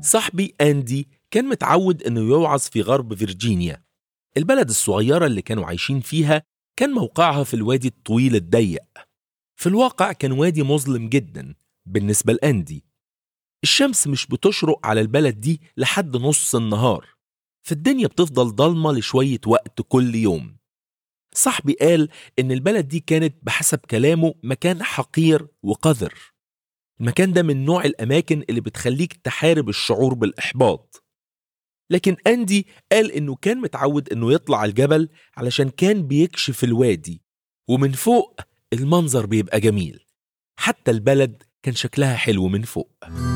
صاحبي أندي كان متعود إنه يوعظ في غرب فيرجينيا البلد الصغيرة اللي كانوا عايشين فيها كان موقعها في الوادي الطويل الضيق في الواقع كان وادي مظلم جدا بالنسبة لأندي الشمس مش بتشرق على البلد دي لحد نص النهار فالدنيا بتفضل ضلمة لشوية وقت كل يوم صاحبي قال إن البلد دي كانت بحسب كلامه مكان حقير وقذر المكان ده من نوع الأماكن اللي بتخليك تحارب الشعور بالإحباط لكن أندي قال إنه كان متعود إنه يطلع الجبل علشان كان بيكشف الوادي ومن فوق المنظر بيبقى جميل حتى البلد كان شكلها حلو من فوق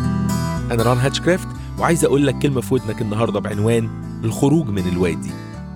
أنا ران هاتشكرافت وعايز أقول لك كلمة في ودنك النهاردة بعنوان الخروج من الوادي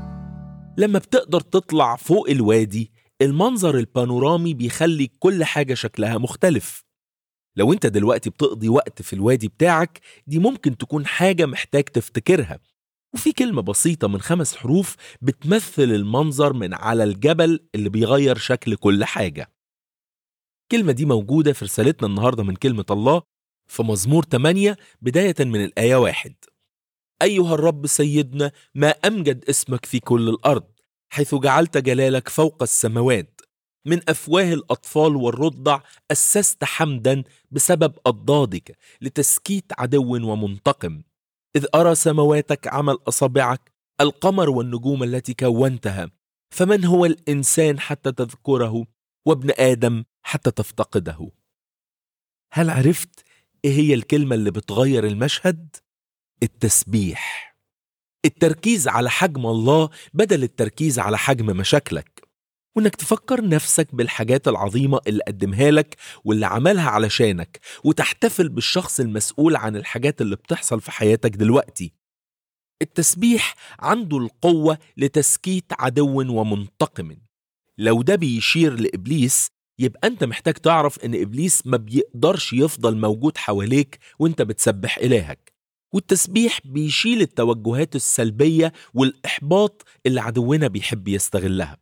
لما بتقدر تطلع فوق الوادي المنظر البانورامي بيخلي كل حاجة شكلها مختلف لو انت دلوقتي بتقضي وقت في الوادي بتاعك دي ممكن تكون حاجة محتاج تفتكرها وفي كلمة بسيطة من خمس حروف بتمثل المنظر من على الجبل اللي بيغير شكل كل حاجة الكلمة دي موجودة في رسالتنا النهاردة من كلمة الله في مزمور 8 بداية من الآية واحد أيها الرب سيدنا ما أمجد اسمك في كل الأرض حيث جعلت جلالك فوق السماوات من أفواه الأطفال والرضع أسست حمدا بسبب أضدادك لتسكيت عدو ومنتقم إذ أرى سمواتك عمل أصابعك القمر والنجوم التي كونتها فمن هو الإنسان حتى تذكره وابن آدم حتى تفتقده هل عرفت إيه هي الكلمة اللي بتغير المشهد؟ التسبيح التركيز على حجم الله بدل التركيز على حجم مشاكلك وانك تفكر نفسك بالحاجات العظيمة اللي قدمها لك واللي عملها علشانك وتحتفل بالشخص المسؤول عن الحاجات اللي بتحصل في حياتك دلوقتي التسبيح عنده القوة لتسكيت عدو ومنتقم لو ده بيشير لإبليس يبقى أنت محتاج تعرف إن إبليس ما بيقدرش يفضل موجود حواليك وأنت بتسبح إلهك والتسبيح بيشيل التوجهات السلبية والإحباط اللي عدونا بيحب يستغلها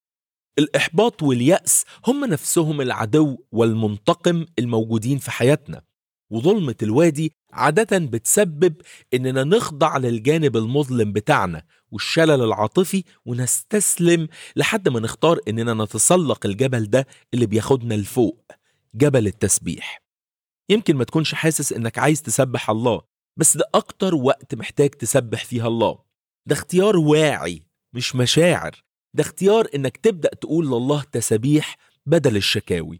الإحباط واليأس هم نفسهم العدو والمنتقم الموجودين في حياتنا وظلمة الوادي عادة بتسبب إننا نخضع للجانب المظلم بتاعنا والشلل العاطفي ونستسلم لحد ما نختار إننا نتسلق الجبل ده اللي بياخدنا لفوق جبل التسبيح يمكن ما تكونش حاسس إنك عايز تسبح الله بس ده أكتر وقت محتاج تسبح فيها الله ده اختيار واعي مش مشاعر ده اختيار انك تبدا تقول لله تسابيح بدل الشكاوي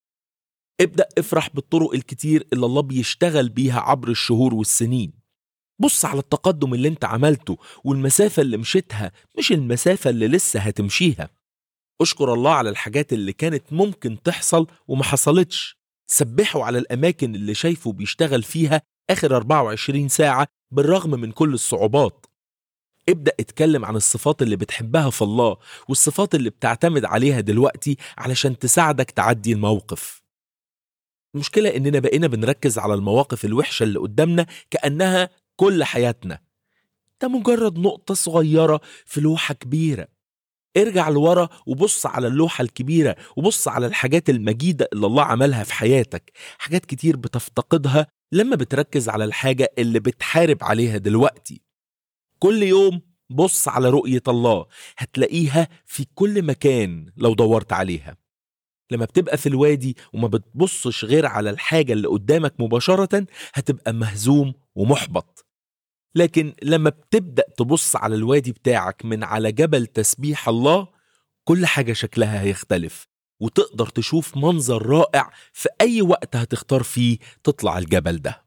ابدا افرح بالطرق الكتير اللي الله بيشتغل بيها عبر الشهور والسنين بص على التقدم اللي انت عملته والمسافة اللي مشيتها مش المسافة اللي لسه هتمشيها اشكر الله على الحاجات اللي كانت ممكن تحصل وما حصلتش سبحوا على الأماكن اللي شايفه بيشتغل فيها آخر 24 ساعة بالرغم من كل الصعوبات ابدأ اتكلم عن الصفات اللي بتحبها في الله والصفات اللي بتعتمد عليها دلوقتي علشان تساعدك تعدي الموقف المشكلة إننا بقينا بنركز على المواقف الوحشة اللي قدامنا كأنها كل حياتنا ده مجرد نقطة صغيرة في لوحة كبيرة ارجع لورا وبص على اللوحة الكبيرة وبص على الحاجات المجيدة اللي الله عملها في حياتك حاجات كتير بتفتقدها لما بتركز على الحاجة اللي بتحارب عليها دلوقتي كل يوم بص على رؤية الله هتلاقيها في كل مكان لو دورت عليها لما بتبقى في الوادي وما بتبصش غير على الحاجة اللي قدامك مباشرة هتبقى مهزوم ومحبط لكن لما بتبدأ تبص على الوادي بتاعك من على جبل تسبيح الله كل حاجة شكلها هيختلف وتقدر تشوف منظر رائع في أي وقت هتختار فيه تطلع الجبل ده